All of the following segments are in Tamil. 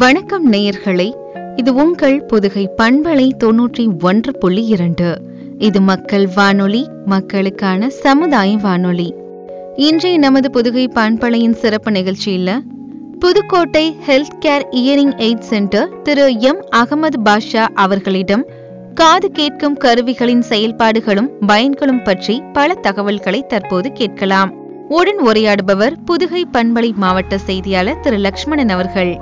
வணக்கம் நேயர்களே இது உங்கள் புதுகை பண்பலை தொன்னூற்றி ஒன்று புள்ளி இரண்டு இது மக்கள் வானொலி மக்களுக்கான சமுதாய வானொலி இன்றைய நமது புதுகை பண்பலையின் சிறப்பு நிகழ்ச்சியில Pudukkottai health care hearing aid centre திரு எம் அகமது பாஷா அவர்களிடம் காது கேட்கும் கருவிகளின் செயல்பாடுகளும் பயன்களும் பற்றி பல தகவல்களை தற்போது கேட்கலாம் உடன் உரையாடுபவர் புதுகை பண்பலை மாவட்ட செய்தியாளர் திரு லக்ஷ்மணன் அவர்கள்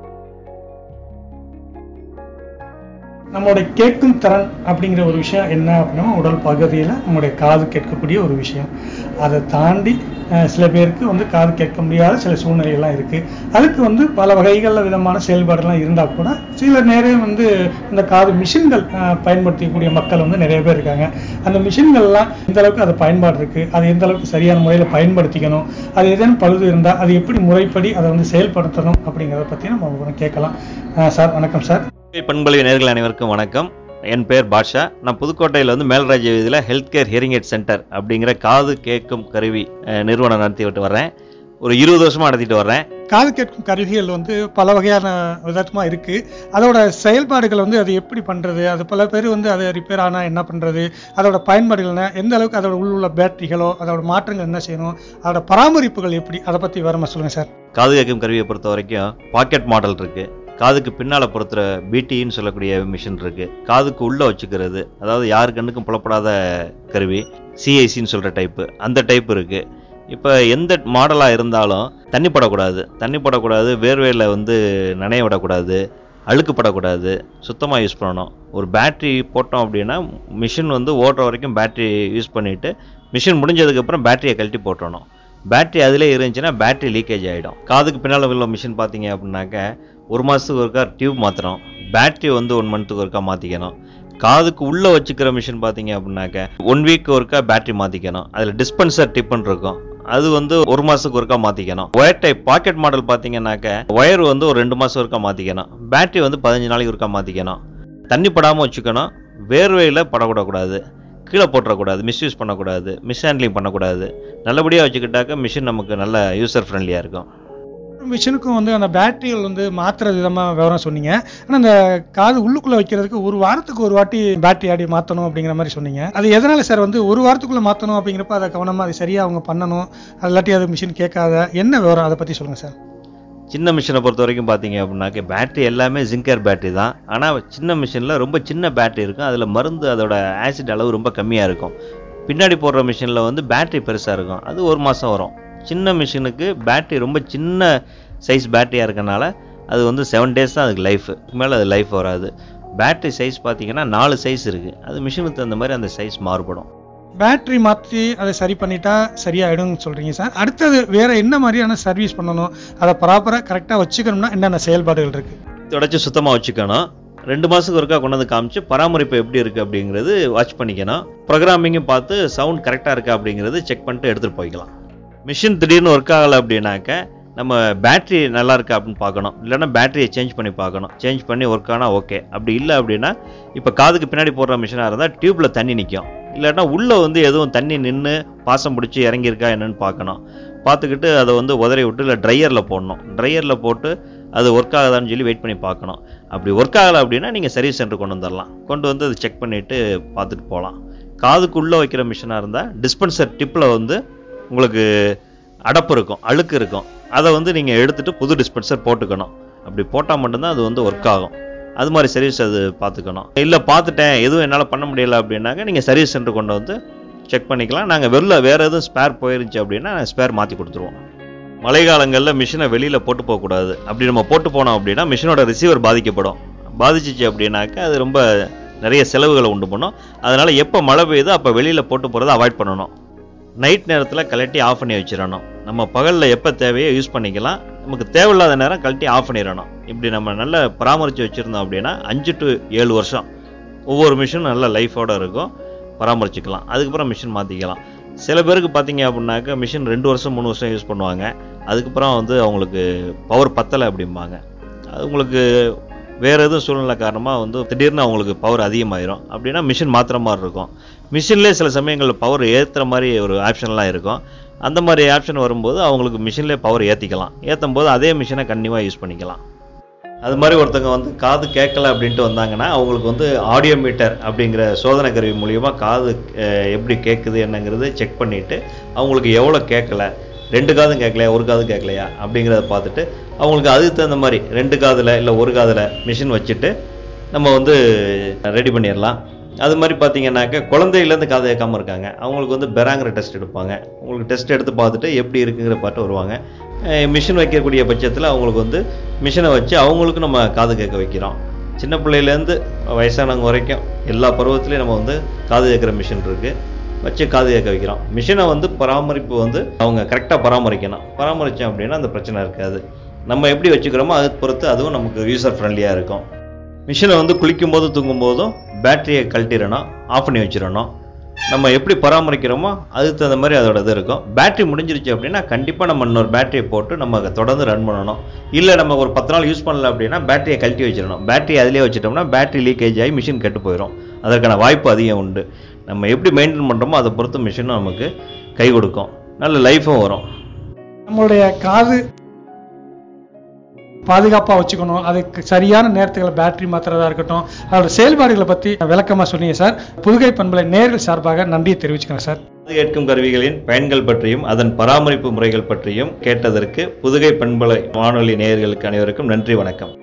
நம்மளுடைய கேட்கும் திறன் அப்படிங்கிற ஒரு விஷயம் என்ன அப்படின்னா உடல் பகுதியில் நம்முடைய காது கேட்கக்கூடிய ஒரு விஷயம் அதை தாண்டி அஹ், சில பேருக்கு வந்து காது கேட்க முடியாத சில சூழ்நிலைகள்லாம் இருக்குது அதுக்கு வந்து பல வகைகளில் விதமான செயல்பாடுலாம் இருந்தால் கூட சில நேரம் வந்து இந்த காது மிஷின்கள் அஹ், பயன்படுத்தக்கூடிய மக்கள் வந்து நிறைய பேர் இருக்காங்க அந்த மிஷின்கள்லாம் எந்த அளவுக்கு அது பயன்பாடு இருக்குது அது எந்த அளவுக்கு சரியான முறையில் பயன்படுத்திக்கணும் அது ஏதேனும் பழுது இருந்தால் அது எப்படி முறைப்படி அதை வந்து செயல்படுத்தணும் அப்படிங்கிறத பற்றி நம்ம ஒவ்வொரு கேட்கலாம் அஹ், சார் வணக்கம் சார் பண்பலை நேர்கள் அனைவருக்கும் வணக்கம் என் பேர் பாஷா நான் புதுக்கோட்டையில் வந்து மேல்ராஜ்ய வீதியில் health care hearing aid centre அப்படிங்கிற காது கேட்கும் கருவி அஹ், நிறுவனம் நடத்திவிட்டு வர்றேன் ஒரு இருபது வருஷமா நடத்திட்டு வர்றேன் காது கேட்கும் கருவிகள் வந்து பல வகையான விதமாக இருக்குது அதோட செயல்பாடுகள் வந்து அது எப்படி பண்ணுறது அது பல பேர் வந்து அது ரிப்பேர் ஆனால் என்ன பண்ணுறது அதோட பயன்பாடுகள் என்ன எந்த அளவுக்கு அதோட உள்ள உள்ள பேட்டரிகளோ அதோட மாற்றங்கள் என்ன செய்யணும் அதோட பராமரிப்புகள் எப்படி அதை பற்றி வரமா சொல்லுங்கள் சார் காது கேட்கும் கருவியை பொறுத்த வரைக்கும் பாக்கெட் மாடல் இருக்கு காதுக்கு பின்னால பொறுத்துற பிடின்னு சொல்லக்கூடிய மிஷின் இருக்கு காதுக்கு உள்ள வச்சுக்கிறது அதாவது யார் கண்ணுக்கும் புலப்படாத கருவி சிஐசின்னு சொல்ற டைப்பு அந்த டைப் இருக்கு இப்போ எந்த மாடலாக இருந்தாலும் தண்ணி படக்கூடாது தண்ணி படக்கூடாது வேர்வையில் வந்து நனைய விடக்கூடாது அழுக்கு படக்கூடாது சுத்தமாக யூஸ் பண்ணணும் ஒரு பேட்டரி போட்டோம் அப்படின்னா மிஷின் வந்து ஓடுற வரைக்கும் பேட்டரி யூஸ் பண்ணிவிட்டு மிஷின் முடிஞ்சதுக்கப்புறம் பேட்டரியை கழட்டி போட்டுறணும் பேட்டரி அதிலே இருந்துச்சுன்னா பேட்டரி லீக்கேஜ் ஆகிடும் காதுக்கு பின்னால் உள்ள மிஷின் பார்த்தீங்க அப்படின்னாக்க ஒரு மாதத்துக்கு ஒருக்கா டியூப் மாற்றணும் பேட்டரி வந்து ஒன் மந்த்துக்கு ஒருக்கா மாற்றிக்கணும் காதுக்கு உள்ளே வச்சுக்கிற மிஷின் பார்த்தீங்க அப்படின்னாக்க ஒன் வீக் ஒருக்கா பேட்டரி மாற்றிக்கணும் அதில் டிஸ்பென்சர் டிப்புன்னு இருக்கும் அது வந்து ஒரு மாதத்துக்கு ஒருக்கா மாற்றிக்கணும் ஒயர் டைப் பாக்கெட் மாடல் பார்த்தீங்கன்னாக்க ஒயர் வந்து ஒரு ரெண்டு மாதம் ஒருக்கா மாற்றிக்கணும் பேட்டரி வந்து பதினஞ்சு நாளைக்கு ஒருக்கா மாற்றிக்கணும் தண்ணி படாமல் வச்சுக்கணும் வேர்வையில் படக்கூடக்கூடாது கீழே போட்டுறக்கூடாது மிஸ்யூஸ் பண்ணக்கூடாது மிஸ் ஹேண்ட்லிங் பண்ணக்கூடாது நல்லபடியாக வச்சுக்கிட்டாக்க மிஷின் நமக்கு நல்ல யூசர் ஃப்ரெண்ட்லியாக இருக்கும் மிஷினுக்கும் வந்து அந்த பேட்டரிகள் வந்து மாற்றுற விதமாக விவரம் சொன்னீங்க ஆனால் அந்த காது உள்ளுக்குள்ளே வைக்கிறதுக்கு ஒரு வாரத்துக்கு ஒரு வாட்டி பேட்டரி ஆடி மாற்றணும் அப்படிங்கிற மாதிரி சொன்னீங்க அது எதனால சார் வந்து ஒரு வாரத்துக்குள்ளே மாற்றணும் அப்படிங்கிறப்ப அதை கவனமாக அது சரியாக அவங்க பண்ணணும் அது இல்லாட்டி அது மிஷின் கேட்காத என்ன விவரம் அதை பற்றி சொல்லுங்கள் சார் சின்ன மிஷினை பொறுத்த வரைக்கும் பார்த்தீங்க அப்படின்னாக்க பேட்டரி எல்லாமே ஜிங்கர் பேட்டரி தான் ஆனால் சின்ன மிஷினில் ரொம்ப சின்ன பேட்டரி இருக்கும் அதில் மருந்து அதோட ஆசிட் அளவு ரொம்ப கம்மியாக இருக்கும் பின்னாடி போடுற மிஷினில் வந்து பேட்டரி பெருசாக இருக்கும் அது ஒரு மாதம் வரும் சின்ன மிஷினுக்கு பேட்டரி ரொம்ப சின்ன சைஸ் பேட்டரியாக இருக்கனால அது வந்து செவன் டேஸ் தான் அதுக்கு லைஃப் மேலே அது லைஃப் வராது பேட்டரி சைஸ் பார்த்தீங்கன்னா நாலு சைஸ் இருக்குது அது மிஷினுக்கு தகுந்த மாதிரி அந்த சைஸ் மாறுபடும் பேட்டரி மாற்றி அதை சரி பண்ணிட்டா சரியாயிடும்னு சொல்கிறீங்க சார் அடுத்தது வேற என்ன மாதிரியான சர்வீஸ் பண்ணணும் அதை ப்ராப்பராக கரெக்டாக வச்சுக்கணும்னா என்னென்ன செயல்பாடுகள் இருக்குது தொடச்சி சுத்தமாக வச்சுக்கணும் ரெண்டு மாதத்துக்கு ஒருக்கா கொண்டு வந்து காமிச்சு பராமரிப்பு எப்படி இருக்குது அப்படிங்கிறது வாட்ச் பண்ணிக்கணும் ப்ரோக்ராமிங்கும் பார்த்து சவுண்ட் கரெக்டாக இருக்கா அப்படிங்கிறது செக் பண்ணிட்டு எடுத்துகிட்டு போய்க்கலாம் மிஷின் திடீர்னு ஒர்க் ஆகலை அப்படின்னாக்க நம்ம பேட்டரி நல்லா இருக்கா அப்படின்னு பார்க்கணும் இல்லைன்னா பேட்டரியை சேஞ்ச் பண்ணி பார்க்கணும் சேஞ்ச் பண்ணி ஒர்க் ஆனால் ஓகே அப்படி இல்லை அப்படின்னா இப்போ காதுக்கு பின்னாடி போடுற மிஷினாக இருந்தால் டியூப்பில் தண்ணி நிற்கும் இல்லாட்டினா உள்ளே வந்து எதுவும் தண்ணி நின்று பாசம் பிடிச்சி இறங்கியிருக்கா என்னன்னு பார்க்கணும் பார்த்துக்கிட்டு அதை வந்து உதறி விட்டு இல்லை ட்ரையரில் போடணும் ட்ரையரில் போட்டு அது ஒர்க் ஆகுதான்னு சொல்லி வெயிட் பண்ணி பார்க்கணும் அப்படி ஒர்க் ஆகலை அப்படின்னா நீங்கள் சர்வீஸ் சென்டர் கொண்டு வந்துடலாம் கொண்டு வந்து அதை செக் பண்ணிவிட்டு பார்த்துட்டு போகலாம் காதுக்குள்ளே வைக்கிற மிஷினாக இருந்தால் டிஸ்பென்சர் டிப்பில் வந்து உங்களுக்கு அடப்பு இருக்கும் அழுக்கு இருக்கும் அதை வந்து நீங்கள் எடுத்துகிட்டு புது டிஸ்பென்சர் போட்டுக்கணும் அப்படி போட்டால் மட்டும்தான் அது வந்து ஒர்க் ஆகும் அது மாதிரி சர்வீஸ் அது பார்த்துக்கணும் இல்லை பார்த்துட்டேன் எதுவும் என்னால் பண்ண முடியல அப்படின்னாக்க நீங்கள் சர்வீஸ் சென்டர் கொண்டு வந்து செக் பண்ணிக்கலாம் நாங்கள் வெளில வேறு எதுவும் ஸ்பேர் போயிருந்துச்சு அப்படின்னா ஸ்பேர் மாற்றி கொடுத்துருவோம் மழை காலங்களில் மிஷினை வெளியில் போட்டு போகக்கூடாது அப்படி நம்ம போட்டு போனோம் அப்படின்னா மிஷினோட ரிசீவர் பாதிக்கப்படும் பாதிச்சிச்சு அப்படின்னாக்க அது ரொம்ப நிறைய செலவுகளை உண்டு பண்ணும் அதனால் எப்போ மழை பெய்யுதோ அப்போ வெளியில் போட்டு போகிறத அவாய்ட் பண்ணணும் நைட் நேரத்தில் கழட்டி ஆஃப் பண்ணி வச்சிடணும் நம்ம பகலில் எப்போ தேவையோ யூஸ் பண்ணிக்கலாம் நமக்கு தேவையில்லாத நேரம் கழட்டி ஆஃப் பண்ணிடணும் இப்படி நம்ம நல்ல பராமரித்து வச்சுருந்தோம் அப்படின்னா அஞ்சு டு ஏழு வருஷம் ஒவ்வொரு மிஷினும் நல்ல லைஃபோடு இருக்கும் பராமரிச்சுக்கலாம் அதுக்கப்புறம் மிஷின் மாற்றிக்கலாம் சில பேருக்கு பார்த்தீங்க அப்படின்னாக்க மிஷின் ரெண்டு வருஷம் மூணு வருஷம் யூஸ் பண்ணுவாங்க அதுக்கப்புறம் வந்து அவங்களுக்கு பவர் பத்தலை அப்படிம்பாங்க அது உங்களுக்கு வேறு எதுவும் சூழ்நிலை காரணமாக வந்து திடீர்னு அவங்களுக்கு பவர் அதிகமாயிரும் அப்படின்னா மிஷின் மாற்றுற மாதிரி இருக்கும் மிஷின்லேயே சில சமயங்களில் பவர் ஏற்றுற மாதிரி ஒரு ஆப்ஷன்லாம் இருக்கும் அந்த மாதிரி ஆப்ஷன் வரும்போது அவங்களுக்கு மிஷின்லேயே பவர் ஏற்றிக்கலாம் ஏற்றும் போது அதே மிஷினை கண்டிப்பாக யூஸ் பண்ணிக்கலாம் அது மாதிரி ஒருத்தவங்க வந்து காது கேட்கல அப்படின்ட்டு வந்தாங்கன்னா அவங்களுக்கு வந்து ஆடியோ மீட்டர் அப்படிங்கிற சோதனை கருவி மூலியமா காது அஹ், எப்படி கேட்குது என்னங்கிறது செக் பண்ணிட்டு அவங்களுக்கு எவ்வளோ கேட்கல ரெண்டு காதும் கேட்கலையா ஒரு காது கேட்கலையா அப்படிங்கிறத பார்த்துட்டு அவங்களுக்கு அதுக்கு தகுந்த மாதிரி ரெண்டு காதில் இல்லை ஒரு காதில் மிஷின் வச்சுட்டு நம்ம வந்து ரெடி பண்ணிடலாம் அது மாதிரி பார்த்தீங்கன்னாக்க குழந்தையிலேருந்து காது கேட்காம இருக்காங்க அவங்களுக்கு வந்து பெராங்கிற டெஸ்ட் எடுப்பாங்க உங்களுக்கு டெஸ்ட் எடுத்து பார்த்துட்டு எப்படி இருக்குங்கிற பார்த்து வருவாங்க மிஷின் வைக்கக்கூடிய பட்சத்தில் அவங்களுக்கு வந்து மிஷினை வச்சு அவங்களுக்கு நம்ம காது கேட்க வைக்கிறோம் சின்ன பிள்ளையிலேருந்து வயசானவங்க வரைக்கும் எல்லா பருவத்திலையும் நம்ம வந்து காது கேட்குற மிஷின் இருக்குது வச்சு காது கேட்க வைக்கிறோம் மிஷினை வந்து பராமரிப்பு வந்து அவங்க கரெக்டாக பராமரிக்கணும் பராமரித்தோம் அப்படின்னா அந்த பிரச்சனை இருக்காது நம்ம எப்படி வச்சுக்கிறோமோ அதை பொறுத்து அதுவும் நமக்கு யூசர் ஃப்ரெண்ட்லியாக இருக்கும் மிஷினை வந்து குளிக்கும் போது தூங்கும் போதும் பேட்டரியை கழட்டிடணும் ஆஃப் பண்ணி வச்சிடணும் நம்ம எப்படி பராமரிக்கிறோமோ அதுக்கு தகுந்த மாதிரி அதோட இது இருக்கும் பேட்டரி முடிஞ்சிருச்சு அப்படின்னா கண்டிப்பாக நம்ம இன்னொரு பேட்டரியை போட்டு நம்ம அதை தொடர்ந்து ரன் பண்ணணும் இல்லை நம்ம ஒரு பத்து நாள் யூஸ் பண்ணல அப்படின்னா பேட்டரியை கழட்டி வச்சிடணும் பேட்டரி அதிலே வச்சுட்டோம்னா பேட்டரி லீக்கேஜ் ஆகி மிஷின் கெட்டு போயிடும் அதற்கான வாய்ப்பு அதிகம் உண்டு நம்ம எப்படி மெயின்டைன் பண்ணுறோமோ அதை பொறுத்து மிஷினும் நமக்கு கை கொடுக்கும் நல்ல லைஃபும் வரும் நம்மளுடைய காது பாதுகாப்பாக வச்சுக்கணும் அதுக்கு சரியான நேரத்துக்கு பேட்டரி மாத்துறதா இருக்கட்டும் அதோட செயல்பாடுகளை பற்றி விளக்கமாக சொன்னீங்க சார் புதுகை பண்பலை நேர்கள் சார்பாக நன்றியை தெரிவிச்சுக்கிறேன் சார் காது கேட்கும் கருவிகளின் பயன்கள் பற்றியும் அதன் பராமரிப்பு முறைகள் பற்றியும் கேட்டதற்கு புதுகை பண்பலை வானொலி நேயர்களுக்கு அனைவருக்கும் நன்றி வணக்கம்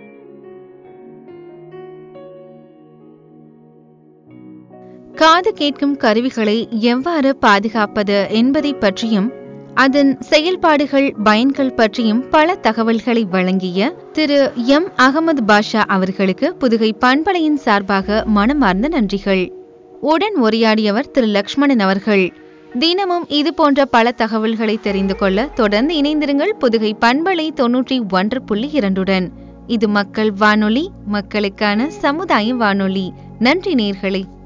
காது கேட்கும் கருவிகளை எவ்வாறு பாதுகாப்பது என்பதை பற்றியும் அதன் செயல்பாடுகள் பயன்கள் பற்றியும் பல தகவல்களை வழங்கிய திரு எம் அகமது பாஷா அவர்களுக்கு புதுகை பண்பலையின் சார்பாக மனமார்ந்த நன்றிகள் உடன் உரையாடியவர் திரு லக்ஷ்மணன் அவர்கள் தினமும் இது போன்ற பல தகவல்களை தெரிந்து கொள்ள தொடர்ந்து இணைந்திருங்கள் புதுகை பண்பலை தொன்னூற்றி ஒன்று புள்ளி இரண்டுடன் இது மக்கள் வானொலி மக்களுக்கான சமுதாய வானொலி நன்றி நேர்களே